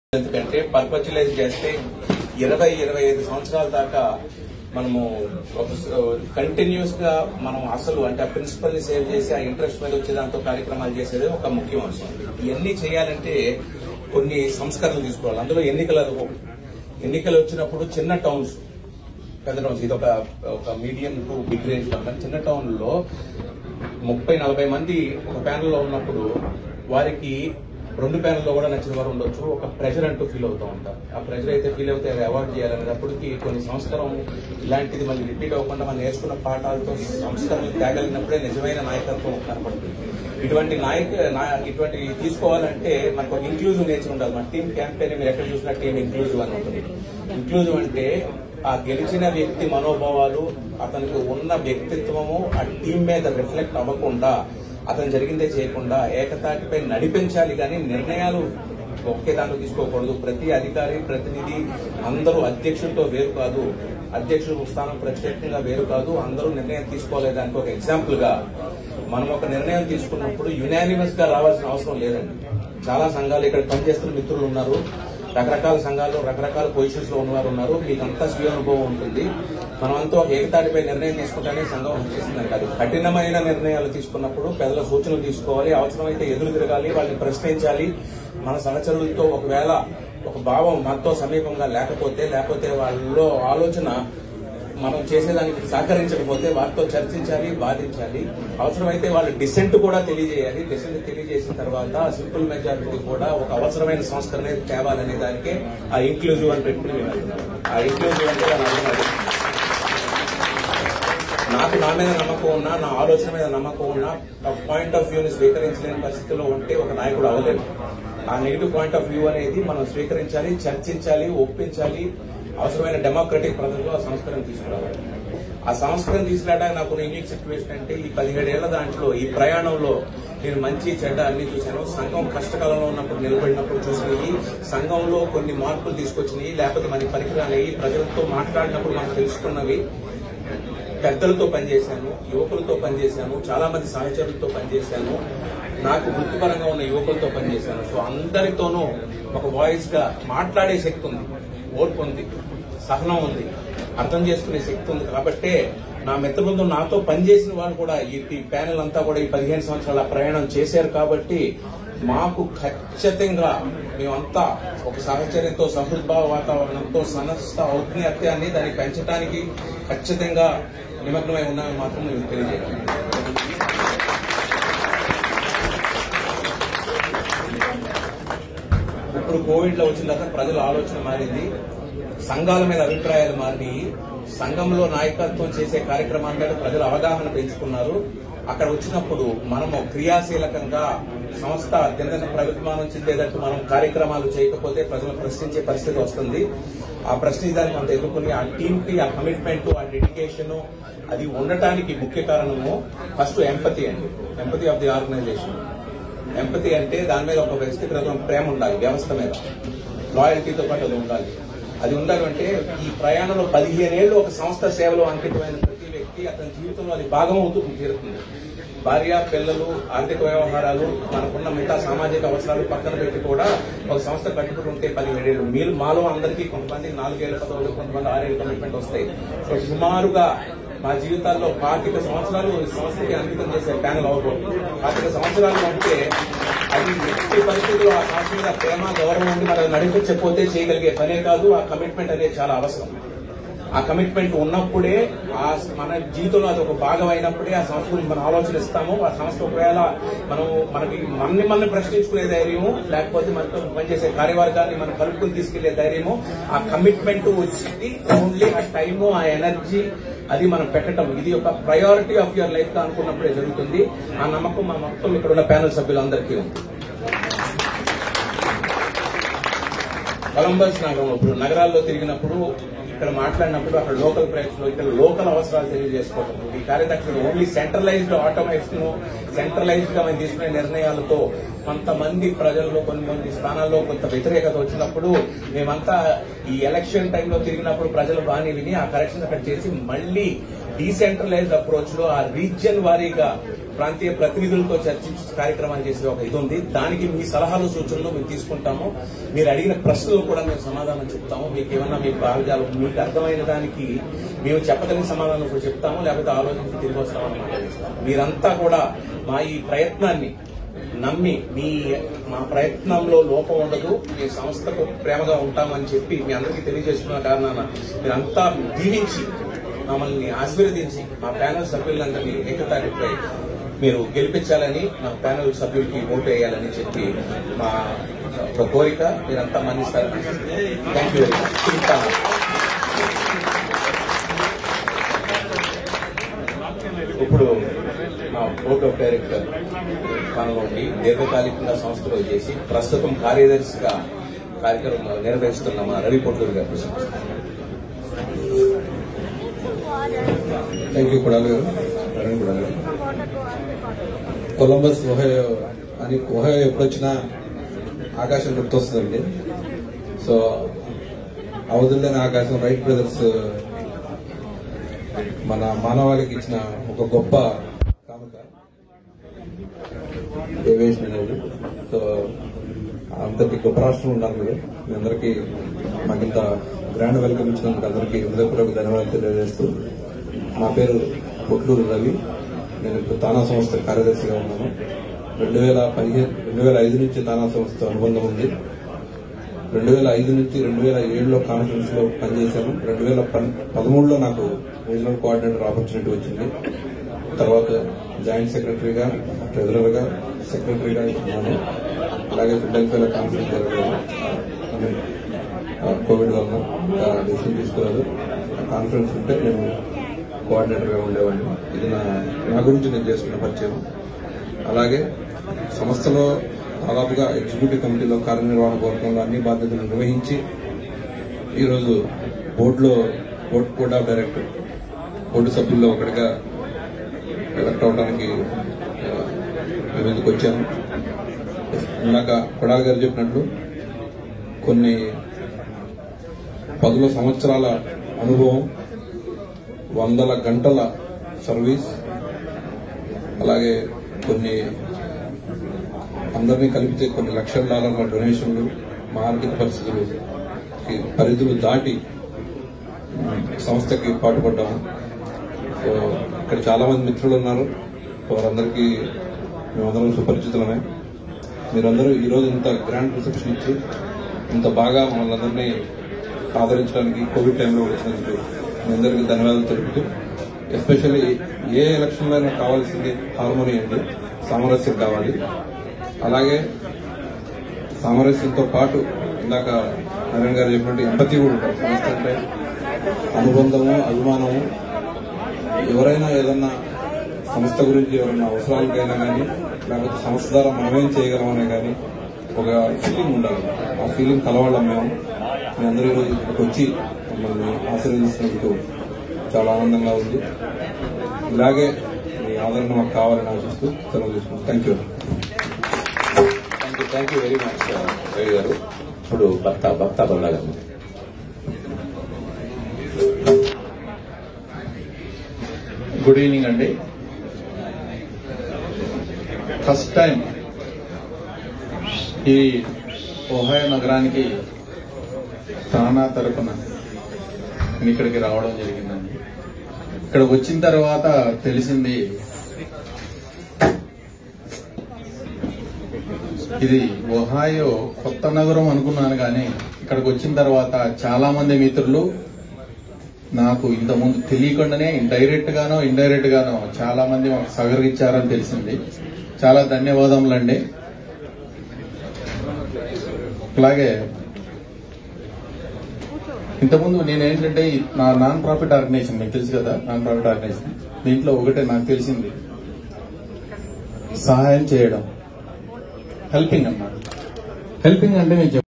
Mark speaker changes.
Speaker 1: ఎందుకంటే పర్పచులైజ్ చేస్తే ఇరవై ఇరవై ఐదు సంవత్సరాల దాకా మనము కంటిన్యూస్ గా మనం అసలు అంటే ఆ ప్రిన్సిపల్ ని సేవ్ చేసి ఆ ఇంట్రెస్ట్ మీద వచ్చే దాంతో కార్యక్రమాలు చేసేది ఒక ముఖ్య అంశం ఇవన్నీ చేయాలంటే కొన్ని సంస్కరణలు తీసుకోవాలి అందులో ఎన్నికల ఎన్నికలు వచ్చినప్పుడు చిన్న టౌన్స్ పెద్ద టౌన్స్ ఇది ఒక ఒక medium to big range company చిన్న టౌన్ లో ముప్పై నలభై మంది ఒక ప్యానెల్ లో ఉన్నప్పుడు వారికి రెండు ప్యానెల్లో కూడా నచ్చిన వారు ఉండొచ్చు ఒక ప్రెషర్ అంటూ ఫీల్ అవుతూ ఉంటారు ఆ ప్రెషర్ అయితే ఫీల్ అవుతే అవి అవాయిడ్ చేయాలనేటప్పటికి కొన్ని సంస్కారం ఇలాంటిది మళ్ళీ రిపీట్ అవ్వకుండా మనం నేర్చుకున్న పాఠాలతో సంస్కరణలు తేగలిగినప్పుడే నిజమైన నాయకత్వం కనపడుతుంది ఇటువంటి నాయక నా- ఇటువంటి తీసుకోవాలంటే మనకు ఒక ఇంక్లూజివ్ నేచర్ ఉండాలి మన టీం క్యాంపెయిన్ మీరు ఎక్కడ చూసినా టీం ఇంక్లూజివ్ అని ఉంటుంది ఇంక్లూజివ్ అంటే ఆ గెలిచిన వ్యక్తి మనోభావాలు అతనికి ఉన్న వ్యక్తిత్వము ఆ టీం మీద రిఫ్లెక్ట్ అవ్వకుండా అతను జరిగిందే చేయకుండా ఏకతాటిపై నడిపించాలి కానీ నిర్ణయాలు ఒకే దాంట్లో తీసుకోకూడదు ప్రతి అధికారి ప్రతినిధి అందరూ అధ్యక్షుడితో వేరు కాదు అధ్యక్షుడు స్థానం ప్రత్యేకంగా వేరు కాదు అందరూ నిర్ణయం తీసుకోలేదానికి ఒక ఎగ్జాంపుల్ గా మనం ఒక నిర్ణయం తీసుకున్నప్పుడు యునానిమస్ గా రావాల్సిన అవసరం లేదండి చాలా సంఘాలు ఇక్కడ పనిచేస్తున్న మిత్రులు ఉన్నారు రకరకాల సంఘాల్లో రకరకాల పొజిషన్స్ లో ఉన్నవారు ఉన్నారు మీకు అంతా స్వీయ అనుభవం ఉంటుంది మనమంతా ఒక ఏకతాటిపై నిర్ణయం తీసుకుంటేనే సంఘం వచ్చేసిందని కాదు కఠినమైన నిర్ణయాలు తీసుకున్నప్పుడు పెద్దల సూచనలు తీసుకోవాలి అవసరమైతే ఎదురు తిరగాలి వాళ్ళని ప్రశ్నించాలి మన సహచరులతో ఒకవేళ ఒక భావం మనతో సమీపంగా లేకపోతే లేకపోతే వాళ్ళలో ఆలోచన మనం చేసేదానికి సహకరించకపోతే వారితో చర్చించాలి వాదించాలి అవసరమైతే వాళ్ళ డిసెంట్ కూడా తెలియజేయాలి డిసెంట్ తెలియజేసిన తర్వాత సింపుల్ మెజారిటీ కూడా ఒక అవసరమైన సంస్కరణ తేవాలనే దానికే ఆ ఇంక్లూజివ్ అని పెట్టుకుని మేము వెళ్తున్నాం. ఆ ఇంక్లూజివ్ అంటే దాని అర్థం అది. నాకు నా మీద నమ్మకం ఉన్నా నా ఆలోచన మీద నమ్మకం ఉన్నా ఒక పాయింట్ ఆఫ్ వ్యూని స్వీకరించలేని పరిస్థితిలో ఉంటే ఒక నాయకుడు అవ్వలేడు ఆ నెగిటివ్ పాయింట్ ఆఫ్ వ్యూ అనేది మనం స్వీకరించాలి చర్చించాలి ఒప్పించాలి అవసరమైన డెమోక్రటిక్ పద్ధతిలో ఆ సంస్కరణ తీసుకురావాలి ఆ సంస్కరణ తీసుకురావడానికి నాకు యూనిక్ సిచ్యువేషన్ అంటే ఈ పదిహేడేళ్ల దాంట్లో ఈ ప్రయాణంలో నేను మంచి చెడ్డ అన్ని చూశాను సంఘం కష్టకాలంలో ఉన్నప్పుడు నిలబడినప్పుడు చూసినవి సంఘంలో కొన్ని మార్పులు తీసుకొచ్చినాయి లేకపోతే మనకి పనికిరానివి ప్రజలతో మాట్లాడినప్పుడు మనం తెలుసుకున్నవి పెద్దలతో పనిచేశాను యువకులతో పనిచేశాను చాలా మంది సహచరులతో పనిచేశాను నాకు వృత్తిపరంగా ఉన్న యువకులతో పనిచేశాను సో అందరితోనూ ఒక వాయిస్ గా మాట్లాడే శక్తి ఉంది ఓర్పు ఉంది సహనం ఉంది అర్థం చేసుకునే శక్తి ఉంది కాబట్టే నా మిత్ర బృందం నాతో పనిచేసిన వాళ్ళు కూడా ఈ ఈ ప్యానెల్ అంతా కూడా ఈ పదిహేను సంవత్సరాల ప్రయాణం చేశారు కాబట్టి మాకు ఖచ్చితంగా మేమంతా ఒక సహచర్యంతో సహృద్భావ వాతావరణంతో సమస్త ఔజ్ఞత్యాన్ని దాన్ని పెంచడానికి ఖచ్చితంగా నిమగ్నమై ఉన్నామని మాత్రం మేము తెలియజేయాలి ఇప్పుడు కోవిడ్ లో వచ్చిన తర్వాత ప్రజల ఆలోచన మారింది సంఘాల మీద అభిప్రాయాలు మారినాయి సంఘంలో నాయకత్వం చేసే కార్యక్రమాల మీద ప్రజలు అవగాహన పెంచుకున్నారు అక్కడ వచ్చినప్పుడు మనము క్రియాశీలకంగా సంస్థ దినదిన ప్రగతిమానం చెందేటట్టు మనం కార్యక్రమాలు చేయకపోతే ప్రజలు ప్రశ్నించే పరిస్థితి వస్తుంది ఆ ప్రశ్నించడానికి మనం ఎదుర్కొని ఆ టీమ్ కి ఆ కమిట్మెంట్ ఆ డెడికేషన్ అది ఉండటానికి ముఖ్య కారణము ఫస్ట్ ఎంపతి అండి empathy of the organisation empathy అంటే దాని మీద ఒక వ్యక్తిగత ప్రేమ ఉండాలి వ్యవస్థ మీద లాయల్టీతో పాటు అది ఉండాలి అది ఉండాలి అంటే ఈ ప్రయాణంలో పదిహేను ఏళ్ళు ఒక సంస్థ సేవలో అంకితమైన ప్రతి వ్యక్తి అతని జీవితంలో అది భాగం అవుతూ తీరుతుంది భార్య పిల్లలు ఆర్థిక వ్యవహారాలు మనకున్న మిగతా సామాజిక అవసరాలు పక్కన పెట్టి కూడా ఒక సంస్థ కట్టుబడి ఉంటే పదిహేడేళ్ళు మీరు మాలో అందరికీ కొంతమంది నాలుగేళ్ల పదవులు కొంతమంది ఆరేళ్ళ కమిట్మెంట్ వస్తాయి సో సుమారుగా మా జీవితాల్లో పాతిక సంవత్సరాలు ఈ సంస్థకి అంకితం చేసే ప్యానల్ అవ్వబోతుంది పాతిక సంవత్సరాలు అంటే అది ఎట్టి పరిస్థితుల్లో ఆ సంస్థ మీద ప్రేమ గౌరవం ఉండి మనం నడిపించకపోతే చేయగలిగే పనే కాదు ఆ కమిట్మెంట్ అనేది చాలా అవసరం ఆ కమిట్మెంట్ ఉన్నప్పుడే ఆ మన జీవితంలో అది ఒక భాగం అయినప్పుడే ఆ సంస్థ గురించి మనం ఆలోచనిస్తాము ఆ సంస్థ ఒకవేళ మనం మనకి మనని మనం ప్రశ్నించుకునే ధైర్యము లేకపోతే మనతో పనిచేసే కార్యవర్గాన్ని మనం కలుపుకుని తీసుకెళ్లే ధైర్యము ఆ కమిట్మెంట్ వచ్చింది ఓన్లీ ఆ టైము ఆ ఎనర్జీ అది మనం పెట్టడం ఇది ఒక ప్రయారిటీ ఆఫ్ యువర్ లైఫ్ గా అనుకున్నప్పుడే జరుగుతుంది ఆ నమ్మకం మన మొత్తం ఇక్కడ ఉన్న ప్యానల్ సభ్యులందరికీ ఉంది కొలంబస్ నగరం ఇప్పుడు నగరాల్లో తిరిగినప్పుడు ఇక్కడ మాట్లాడినప్పుడు అక్కడ లోకల్ ప్రయత్నం ఇక్కడ లోకల్ అవసరాలు తెలియజేసుకోవడం ఈ కార్యదక్షులు ఓన్లీ సెంట్రలైజ్డ్ ఆటోమేషన్ సెంట్రలైజ్డ్ గా మేము తీసుకునే నిర్ణయాలతో కొంతమంది ప్రజల్లో కొన్ని మంది స్థానాల్లో కొంత వ్యతిరేకత వచ్చినప్పుడు మేమంతా ఈ ఎలక్షన్ టైంలో తిరిగినప్పుడు ప్రజలు బాని విని ఆ కరెక్షన్ అక్కడ చేసి మళ్ళీ డీసెంట్రలైజ్డ్ అప్రోచ్ లో ఆ రీజియన్ వారీగా ప్రాంతీయ ప్రతినిధులతో చర్చించి కార్యక్రమాలు చేసే ఒక ఇది ఉంది దానికి మీ సలహాలు సూచనలు మేము తీసుకుంటాము మీరు అడిగిన ప్రశ్నలు కూడా మేము సమాధానం చెప్తాము మీకు ఏమన్నా మీకు భాగాలు మీకు అర్థమైన దానికి మేము చెప్పగలిగిన సమాధానం కూడా చెప్తాము లేకపోతే ఆలోచించి తిరిగి వస్తామన్నమాట మీరంతా కూడా మా ఈ ప్రయత్నాన్ని నమ్మి మీ మా ప్రయత్నంలో లోపం ఉండదు మీ సంస్థకు ప్రేమగా ఉంటామని చెప్పి మీ అందరికీ తెలియజేస్తున్న కారణాన మీరంతా దీవించి మమ్మల్ని ఆశీర్వదించి మా ప్యానల్ సభ్యులందరినీ ఏకతాటిపై మీరు గెలిపించాలని మా ప్యానల్ సభ్యులకి ఓటు వేయాలని చెప్పి మా ఒక కోరిక మీరంతా మన్నిస్తారని థ్యాంక్ యూ వెరీ మచ్ ఇప్పుడు మా బోర్డ్ ఆఫ్ డైరెక్టర్ స్థానంలో ఉండి దీర్ఘకాలికంగా సంస్థలో చేసి ప్రస్తుతం కార్యదర్శిగా కార్యక్రమం నిర్వహిస్తున్న మా రవి పొట్లూరు గారు
Speaker 2: థ్యాంక్ యూ కొడాలి గారు అరుణ్ కొడాలి గారు కొలంబస్ ఒహయో అని ఒహయో ఎప్పుడొచ్చినా ఆకాశం గుర్తొస్తుందండి సో అవధుల్లోని ఆకాశం రైట్ బ్రదర్స్ మన మానవాళికి ఇచ్చిన ఒక గొప్ప కానుక ఏవియేషన్ అనేది సో అంతటి గొప్ప రాష్ట్రం ఉన్నారు మీరు మీ అందరికీ మాకింత గ్రాండ్ వెల్కమ్ ఇచ్చినందుకు అందరికీ హృదయపూర్వక ధన్యవాదాలు తెలియజేస్తూ నా పేరు పొట్లూరు రవి నేను ఇప్పుడు తానా సంస్థ కార్యదర్శిగా ఉన్నాను రెండు వేల పదిహేను రెండు వేల ఐదు నుంచి తానా సంస్థ అనుబంధం ఉంది రెండు వేల ఐదు నుంచి రెండు వేల ఏడులో కాన్ఫరెన్స్ లో పనిచేశాను రెండు వేల పదమూడులో నాకు రీజనల్ కోఆర్డినేటర్ ఆపర్చునిటీ వచ్చింది తర్వాత జాయింట్ సెక్రటరీగా ట్రెజరర్ గా సెక్రటరీగా ఉన్నాను అలాగే ఫిల్డెల్ఫియా కాన్ఫరెన్స్ జరగలేదు I mean, ఆ, కోవిడ్ వలన డెసిషన్ తీసుకోలేదు కాన్ఫరెన్స్ ఉంటే నేను కోఆర్డినేటర్ గా ఉండేవాడిని ఇది నా నా గురించి నేను చేసుకున్న పరిచయం అలాగే సంస్థలో దాదాపుగా ఎగ్జిక్యూటివ్ కమిటీలో కార్యనిర్వహణ వర్గంలో అన్ని బాధ్యతలు నిర్వహించి ఈరోజు బోర్డులో board board of director board సభ్యుల్లో ఒకటిగా ఎలక్ట్ అవడానికి ఆ, మేము ఎందుకు వచ్చాను ఇందాక కొడాలి గారు చెప్పినట్లు కొన్ని పదుల సంవత్సరాల అనుభవం వందల గంటల సర్వీస్ అలాగే కొన్ని అందరినీ కలిపితే కొన్ని లక్షల డాలర్ల డొనేషన్లు మా ఆర్థిక పరిస్థితులు ఈ పరిధులు దాటి ఉమ్, సంస్థకి పాటుపడ్డాము సో ఇక్కడ చాలా మంది మిత్రులు ఉన్నారు వారందరికీ మేమందరం సుపరిచితులమే మీరందరూ ఈరోజు ఇంత గ్రాండ్ రిసెప్షన్ ఇచ్చి ఇంత బాగా మమ్మల్ని అందరినీ ఆదరించడానికి కోవిడ్ టైంలో వచ్చినందుకు మీ అందరికీ ధన్యవాదాలు తెలుపుతూ ఎస్పెషల్లీ ఏ ఎలక్షన్లో అయినా కావాల్సింది హార్మోని అండి సామరస్యం కావాలి అలాగే సామరస్యంతో పాటు ఇందాక నరేన్ గారు చెప్పినట్టు ఎంపతి కూడా ఉంటారు సంస్థ అంటే అనుబంధము అభిమానము ఎవరైనా ఏదన్నా సంస్థ గురించి ఎవరైనా అవసరాలకైనా కానీ లేకపోతే సంస్థ ద్వారా మనమేం చేయగలమనే కానీ ఒక ఫీలింగ్ ఉండాలి ఆ ఫీలింగ్ కలవాళ్ళం మేము మీ అందరూ ఈరోజు ఇక్కడికి వచ్చి మమ్మల్ని ఆశీర్వదిస్తున్నందుకు చాలా ఆనందంగా ఉంది ఇలాగే మీ ఆదరణ మాకు కావాలని ఆశిస్తూ సెలవు తీసుకుంటాం thank you
Speaker 1: thank you thank you very much Ravi గారు ఇప్పుడు భక్త భక్త బల్లా గారు
Speaker 3: గుడ్ ఈవినింగ్ అండి ఫస్ట్ టైం ఈ ఓహాయో నగరానికి తానా తరపున నేను ఇక్కడికి రావడం జరిగిందండి ఇక్కడ వచ్చిన తర్వాత తెలిసింది ఇది ఒహాయో కొత్త నగరం అనుకున్నాను కానీ ఇక్కడికి వచ్చిన తర్వాత చాలా మంది మిత్రులు నాకు ఇంతకుముందు తెలియకుండానే డైరెక్ట్ గానో ఇండైరెక్ట్ గానో చాలా మంది మాకు సహకరించారని తెలిసింది చాలా ధన్యవాదములండి అలాగే ఇంతకుముందు నేను ఏంటంటే ఈ నా నాన్ ప్రాఫిట్ ఆర్గనైజేషన్ మీకు తెలుసు కదా నాన్ ప్రాఫిట్ ఆర్గనైజేషన్ దీంట్లో ఒకటే నాకు తెలిసింది సహాయం చేయడం హెల్పింగ్ అన్నమాట హెల్పింగ్ అంటే మీకు